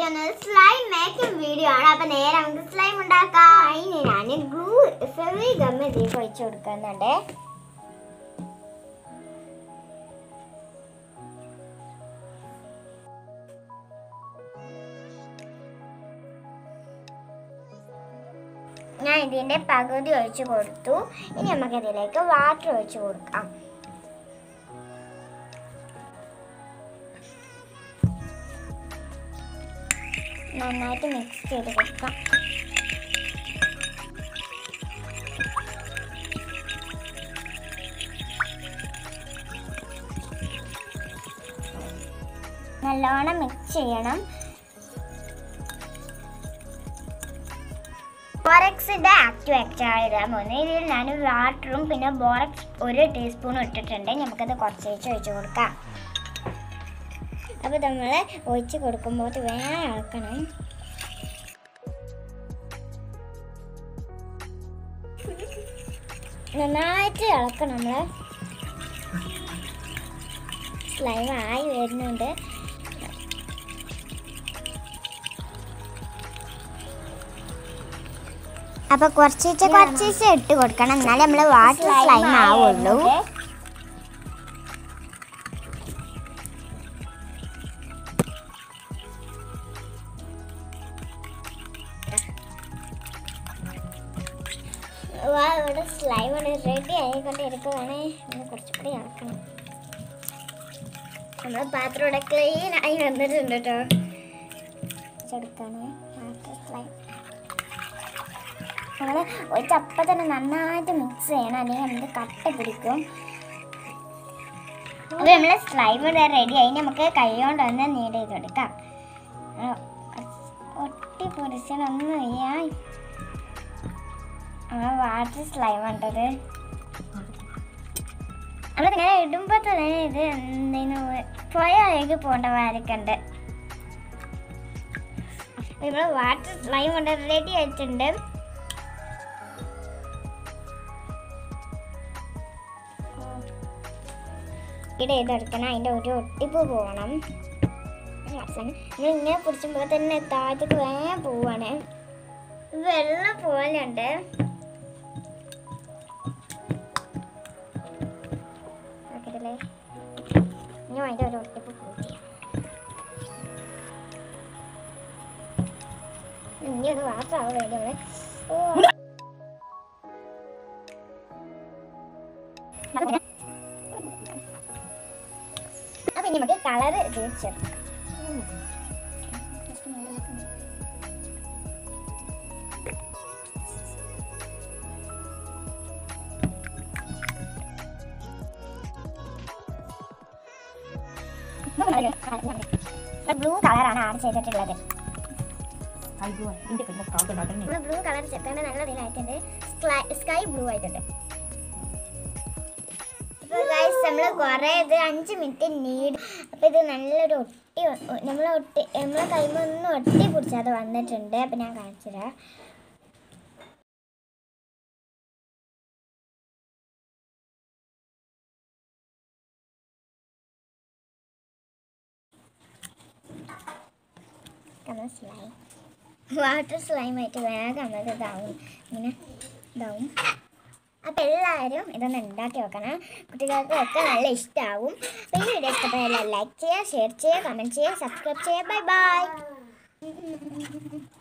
വന്നത് slime making video ആണ് അപ്പൊ നേരെ നമുക്ക് സ്ലൈം ഉണ്ടാക്കാം അതിന് ഞാൻ ഗ്ലൂ ഫെവി ഗമ്മ ഇതിലേക്ക് ഒഴിച്ചു കൊടുക്കുന്നുണ്ട് ഞാൻ ഇതിന്റെ പകുതി ഒഴിച്ചു കൊടുത്തു ഇനി നമുക്ക് ഇതിലേക്ക് വാട്ടർ ഒഴിച്ചു കൊടുക്കാം നന്നായിട്ട് മിക്സ് ചെയ്ത് കൊടുക്കാം നല്ലോണം മിക്സ് ചെയ്യണം ബോറക്സിന്റെ ആക്റ്റീവ് ആക്റ്റാണ് ഇടാൻ പോകുന്നത് ഇതിൽ ഞാൻ വാട്ടറും പിന്നെ ബോറക്സ് ഒരു ടീസ്പൂൺ ഇട്ടിട്ടുണ്ട് നമുക്കത് കുറച്ചേച്ച് ഒഴിച്ച് കൊടുക്കാം അപ്പോൾ നമ്മൾ ഒഴിച്ച് കൊടുക്കുമ്പോൾ വേഗം ഇളക്കണം നന്നായിട്ട് ഇളക്കണം നമ്മൾ സ്ലൈം ആയി വരുന്നുണ്ട് അപ്പൊ കുറച്ചീച്ച കുറച്ചീച്ച ഇട്ട് കൊടുക്കണം എന്നാലേ നമ്മള് വാട്ടർ സ്ലൈം ആവുള്ളൂ വാ ഇവിടെ സ്ലൈം റെഡി ആയിക്കൊണ്ട് ഇരിക്കുവാണ് ഇനി കുറച്ചുകൂടി ഇളക്കണം നമ്മുടെ പാത്രം ഇവിടെ ക്ലീൻ ആയി വന്നിട്ടുണ്ട് കേട്ടോ എടുക്കാണ് വാട്ടർ സ്ലൈം നമ്മൾ ഒരു ചപ്പ തന്നെ നന്നായിട്ട് മിക്സ് ചെയ്യണം അല്ലെങ്കിൽ നമുക്ക് കട്ട പിടിക്കും അപ്പോൾ നമ്മൾ സ്ലൈം ഇവിടെ റെഡി ആയി നമുക്ക് കൈ കൊണ്ട് ഒന്ന് നീട് ചെയ്ത് കൊടുക്കാം ആ, ഒട്ടി പൊരിച്ചൊന്നും ചെയ്യാൻ ആ വാട്ടർ സ്ലൈം ഉണ്ടത് നമ്മൾ ഇങ്ങനെ ഇടുമ്പോൾ തന്നെ ഇത് എന്തിനു പോയാലേക്ക് പോകേണ്ട മാരൊക്കെയുണ്ട് നമ്മൾ വാട്ടർ സ്ലൈം കൊണ്ട് റെഡി ആയിട്ടുണ്ട് ഇത് ചെയ്തെടുക്കണം അതിൻ്റെ ഒരു ഒട്ടിപ്പ് പോകണം നമ്മൾ ഇങ്ങനെ പിടിച്ചുമ്പോൾ തന്നെ താഴത്തേക്ക് വേഗം പോവാണ് വെള്ളം പോലുണ്ട് നോക്കിയിട്ടില്ലേ ഇനി അതിൻ്റെ ഒരു ഒട്ടിപ്പ് കൂട്ടി ഇനി ഒന്ന് മാത്രമാവും വേണ്ടി നമ്മള് ഓ അപ്പൊ ഇനി നമുക്ക് കളറ് ചേർക്കാം ബ്ലൂ കളറാണ് ആഡ് ചെയ്തിട്ടുള്ളത് നമ്മൾ ബ്ലൂ കളർ ചേർത്തേണ്ട നല്ല ഇതിലായിട്ടുണ്ട് സ്കൈ ബ്ലൂ ആയിട്ടുണ്ട് അപ്പോൾ ഗൈസ് നമ്മൾ കുറേ ഇത് അഞ്ച് മിനിറ്റ് നീട് അപ്പോൾ ഇത് നല്ലൊരു ഒട്ടി നമ്മൾ ഒട്ടി നമ്മളെ കൈമ ഒന്നും ഒട്ടി പിടിച്ചാതെ വന്നിട്ടുണ്ട് അപ്പോൾ ഞാൻ കാണിച്ചുതരാം സ്ലൈം വാട്ടർ സ്ലൈം ആയിട്ട് വേഗം നമ്മൾ ഇതാവും ഇങ്ങനെ ഇതാവും അപ്പോൾ എല്ലാവരും ഇതൊന്ന് ഉണ്ടാക്കി വെക്കണം കുട്ടികൾക്ക് ഒക്കെ നല്ല ഇഷ്ടമാവും അപ്പോൾ ഈ വീഡിയോ ഇഷ്ടപ്പെട്ടാൽ ലൈക്ക് ചെയ്യുക ഷെയർ ചെയ്യുക കമൻറ്റ് ചെയ്യുക സബ്സ്ക്രൈബ് ചെയ്യുക ബൈ ബൈ